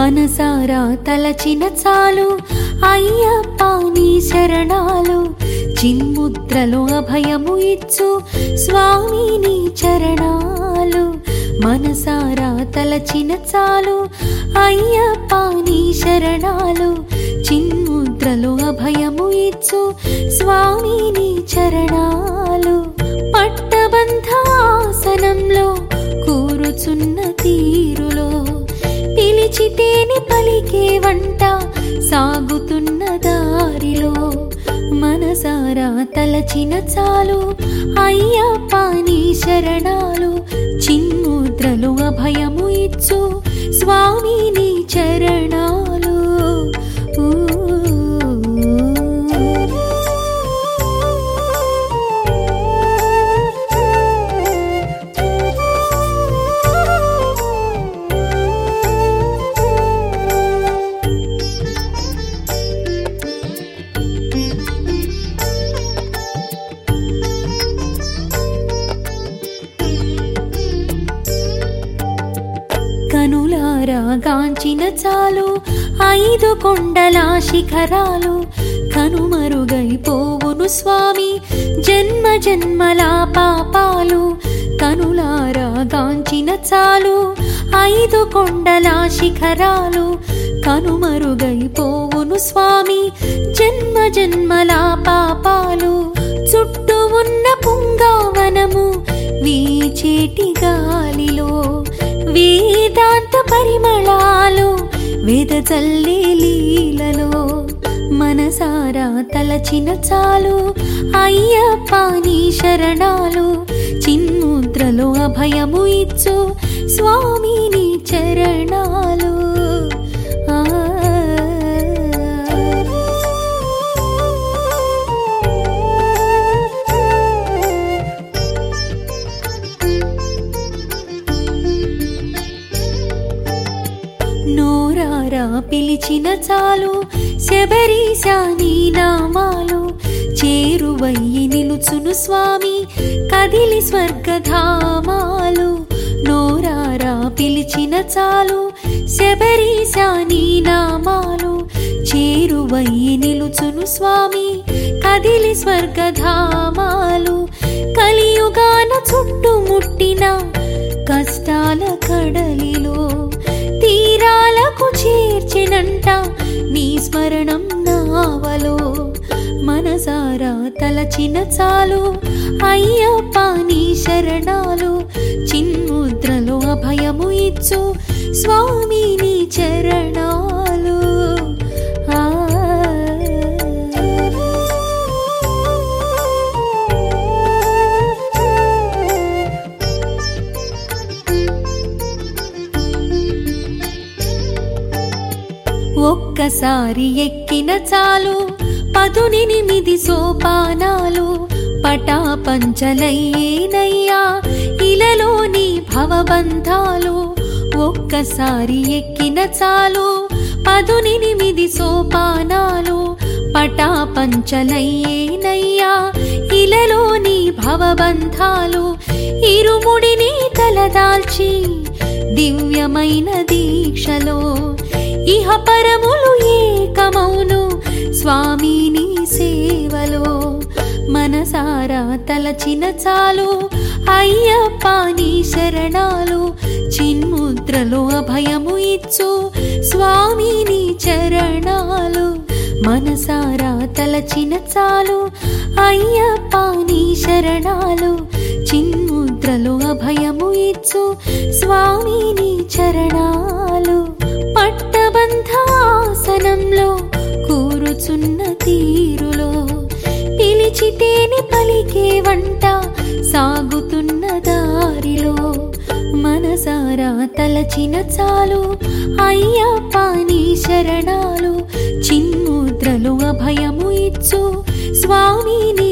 మనసారా తలచిన చాలు అయ్యప్ప నీ శరణాలు చిన్ముద్రలో అభయము ఇచ్చు స్వామి నీ చరణాలు మనసారా తలచిన చాలు అయ్యప్ప నీ శరణాలు చిన్ముద్రలో అభయము ఇచ్చు స్వామి నీ చరణాలు పట్టబంధాసనంలో కూరుచున్న తీరులో పిలిచితేని పలికే వంట సాగుతున్న దారిలో మనసారా తలచిన చాలు అయ్యప్ప నీ శరణాలు చిన్ముద్రలు అభయము ఇచ్చు స్వామి నీ చరణాలు ఊ. కనులారా గాంచిన చాలు ఐదు కొండల శిఖరాలు కనుమరుగైపోవును స్వామి జన్మ జన్మల పాపాలు కనులారా గాంచిన చాలు ఐదు కొండల శిఖరాలు కనుమరుగైపోవును స్వామి జన్మ జన్మల పాపాలు చుట్టూ ఉన్న పుంగావనము వీచేటి గాలిలో వేదాంత పరిమళాలు వేదచల్లే లీలలో మనసారా తలచిన చాలు అయ్యప్ప నీ శరణాలు చిన్ముద్రలో అభయము ఇచ్చు స్వామి నీ చరణాలు ఆ నోరారా పిలిచిన చాలు శబరీశా నీ నామాలు చేరువయ్యి నిలుచును స్వామి కదిలి స్వర్గధామాలు నోరారా పిలిచిన చాలు శబరీశా నీ నామాలు చేరువయ్యి నిలుచును స్వామి కదిలి స్వర్గధామాలు కలియుగాన చుట్టుముట్టిన కష్టాల కడలిలో తీరాలకు చేర్చినంట నీ స్మరణం నావలో మనసారా తలచిన చాలు అయ్యప్ప నీ శరణాలు చిన్ముద్రలో అభయము ఇచ్చు స్వామి నీ చరణాలు ఆ ఒక్కసారి ఎక్కిన చాలు పదునెనిమిది సోపానాలు పటా పంచలయ్యేనయ్యా ఇలలోని భవబంధాలు ఒక్కసారి ఎక్కిన చాలు పదునెనిమిది సోపానాలు పటా పంచలయ్యేనయ్యా ఇలలోని భవబంధాలు ఇరుముడిని తలదాల్చి దివ్యమైన దీక్షలో ఇహ పరములు ఏకమౌను స్వామి నీ సేవలో మనసారా తలచిన చాలు అయ్యప్ప నీ శరణాలు చిన్ముద్రలో అభయము ఇచ్చు స్వామి నీ చరణాలు మనసారా తలచిన చాలు అయ్యప్ప నీ శరణాలు చిన్ముద్రలో అభయము ఇచ్చు స్వామి నీ చరణాలు పట్టబంధాసనంలో కూరుచున్న తీరులో పిలిచితేని పలికే వంట సాగుతున్న దారిలో మనసారా తలచిన చాలు అయ్యప్ప నీ శరణాలు చిన్ముద్రలు అభయము ఇచ్చు స్వామి నీ